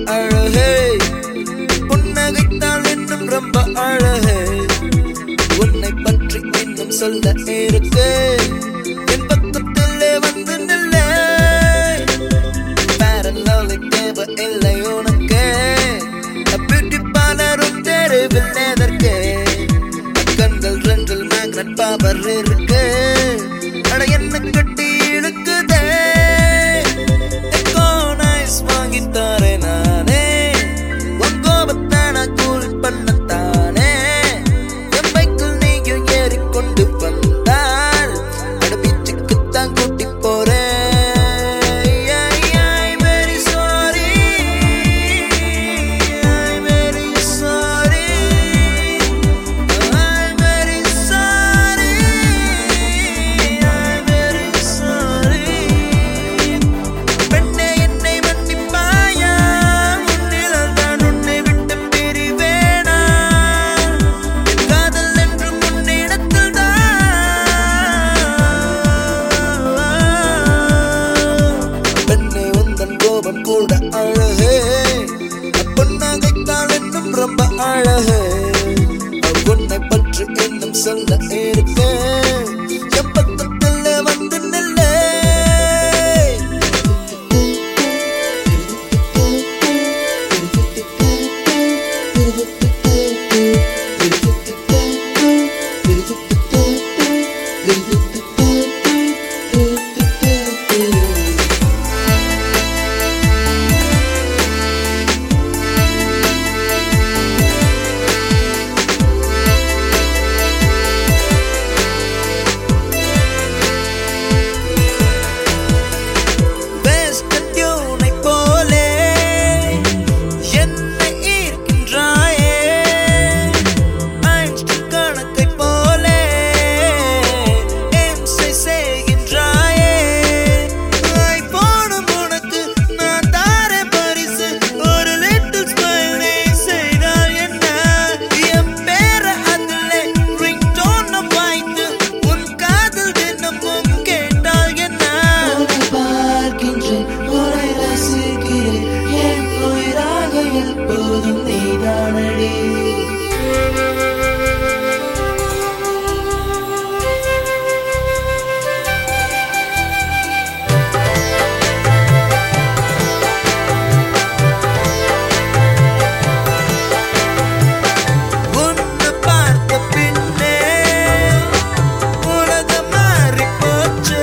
அழகே புன்னகைத்தால் இன்னும் ரொம்ப அழகே உன்னை பற்றி இன்னும் சொல்ல இருக்கு என் பக்கத்திலே வந்து நில்லே பேரலாலை தேவை இல்லை உனக்கு பியூட்டி பார்லரும் தெருவில் எதற்கு கண்கள் ரெண்டில் மேக்னட் பவர் இருக்கு அட என்ன கட்டி இழுக்குதே எக்கோ நைஸ் வாங்கி தரேன் நானே உன் கோபத்தை நான் கூல் பண்ணத்தானே என் பைக்கில் நீயும் ஏறிக்கொண்டு வந்தால் அட பீச்சுக்குத்தான் கூட்டி போறேன் I'm very sorry. I'm very sorry. I'm very sorry. I'm very sorry. பெண்ணே என்னை மன்னிப்பாயா உன்னில் தான் உன்னை விட்டு பிரிவேனா என் காதல் என்றும் உன்னிடத்தில் பெண்ணே உந்தன் கோபம் கூட அழகே பொன்னாகைத்தால் இன்னும் ரொம்ப அழகே உன்னை பற்றி இன்னும் சொல்ல இருக்கு எப்பக்கத்தில் வந்து நில்லே Western tune போலே என்னை ஈர்க்கின்றாயே ஐன்ஸ்டீன் கணக்கைப் போலே எம்சை செய்கின்றாயே ஐபோனும் உனக்கு நான் தாரே பரிசு ஒரு லிட்டில் ஸ்மைல் நீ செய்தால் என்ன என் பேர அதிலே ரிங்டோன் வைத்து உன் காதல் தினமும் கேட்டால் என்ன உன்னை பார்க்கின்றேன் உன்னை ரசிக்கிறேன் என் உயிராக எப்போதும் நீதானடி உன்னை பார்த்த பின்னே உலகம் மாறிப் போச்சு.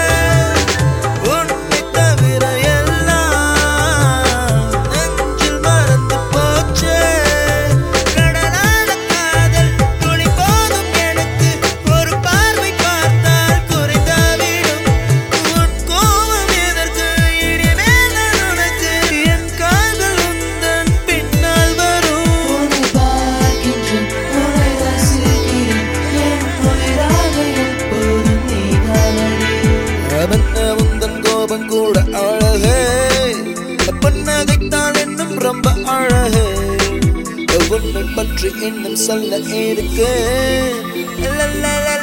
உன்னை தவிர எல்லாம் நெஞ்சில் மறந்து போச்சு. கடலான காதல் துளி போதும் எனக்கு. ஒரு பார்வை பார்த்தால் குறைந்தாவிடும். உன் கோபம் எதற்கு? இனிமேல் நான் உனக்கு என் காதல் உந்தன் பின்னால் வரும் உன்னை பார்க்கின்றேன் உன்னை ரசிக்கிறேன் என் உயிராக எப்போதும் நீதானடி அவன உந்தன் கோபம் கூட அழகே பொன்னகைத்தான் இன்னும் ரொம்ப அழகே உன்னை பற்றி இன்னும் சொல்ல இருக்கு லலலல